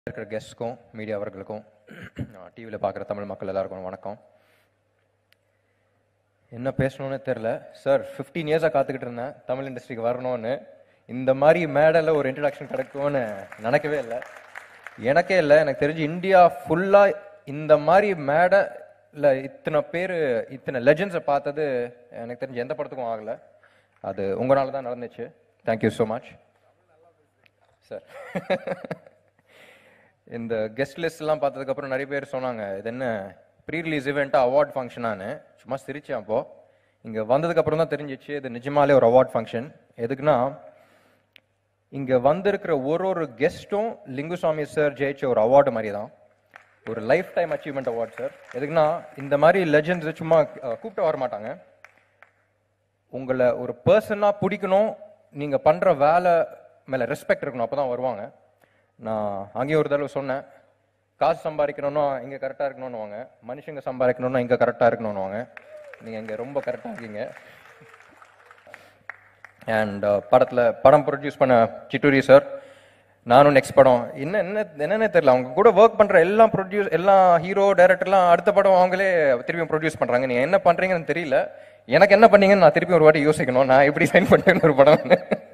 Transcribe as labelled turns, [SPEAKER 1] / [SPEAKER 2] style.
[SPEAKER 1] இருக்கிற கெஸ்ட்க்கும் மீடியா அவர்களுக்கும் டிவியில் பார்க்குற தமிழ் மக்கள் எல்லாருக்கும் வணக்கம் என்ன பேசணும்னு தெரில சார் ஃபிஃப்டீன் இயர்ஸாக காத்துக்கிட்டு இருந்தேன் தமிழ் இண்டஸ்ட்ரிக்கு வரணும்னு இந்த மாதிரி மேடையில் ஒரு இன்ட்ரடக்ஷன் கிடைக்கும்னு நினைக்கவே இல்லை எனக்கே இல்லை எனக்கு தெரிஞ்சு இந்தியா ஃபுல்லாக இந்த மாதிரி மேடையில் இத்தனை பேர் இத்தனை லெஜண்ட்ஸை பார்த்தது எனக்கு தெரிஞ்சு எந்த படத்துக்கும் ஆகலை அது உங்களால தான் நடந்துச்சு தேங்க்யூ ஸோ மச் சார் இந்த கெஸ்ட் லிஸ்ட் எல்லாம் பார்த்ததுக்கு அப்புறம் நிறைய பேர் சொன்னாங்க இது என்ன ப்ரீ ரிலீஸ் இவெண்ட்டா அவார்ட் ஃபங்க்ஷனானு சும்மா சிரிச்சேன் அப்போ இங்க வந்ததுக்கு அப்புறம் தான் தெரிஞ்சிச்சு இது நிஜமாலே ஒரு அவார்ட் ஃபங்க்ஷன் எதுக்குன்னா இங்க வந்திருக்கிற ஒரு ஒரு கெஸ்ட்டும் லிங்குசாமி சார் ஜெயிச்ச ஒரு அவார்டு மாதிரி தான் ஒரு lifetime achievement award sir எதுக்குன்னா இந்த மாதிரி லெஜண்ட்ஸ் சும்மா அஹ், கூப்பிட்டு வர மாட்டாங்க உங்களை ஒரு பர்சனாக பிடிக்கணும் நீங்கள் பண்ணுற வேலை மேலே ரெஸ்பெக்ட் இருக்கணும் அப்போ தான் வருவாங்க நான் அங்கேயும் ஒரு தடவை சொன்னேன் காசு சம்பாதிக்கணும்னா இங்கே கரெக்டாக இருக்கணும்னு வாங்க மனுஷங்க சம்பாதிக்கணும்னா இங்கே கரெக்டாக இருக்கணும்னு வாங்க நீங்கள் இங்கே ரொம்ப கரெக்டாக இருக்கீங்க அண்ட் படத்தில் படம் ப்ரொடியூஸ் பண்ண சிட்டூரி சார் நானும் நெக்ஸ்ட் படம் என்ன என்ன என்னன்னே தெரியல அவங்க கூட ஒர்க் பண்ற எல்லா ப்ரொடியூஸ் எல்லா ஹீரோ டைரக்டர்லாம் அடுத்த படம் அவங்களே திருப்பியும் ப்ரொடியூஸ் பண்றாங்க நீங்க என்ன பண்றீங்கன்னு தெரியல எனக்கு என்ன பண்ணீங்கன்னு நான் திருப்பி ஒரு வாட்டி யோசிக்கணும் நான் எப்படி சைன் பண்ணேன்னு ஒரு படம்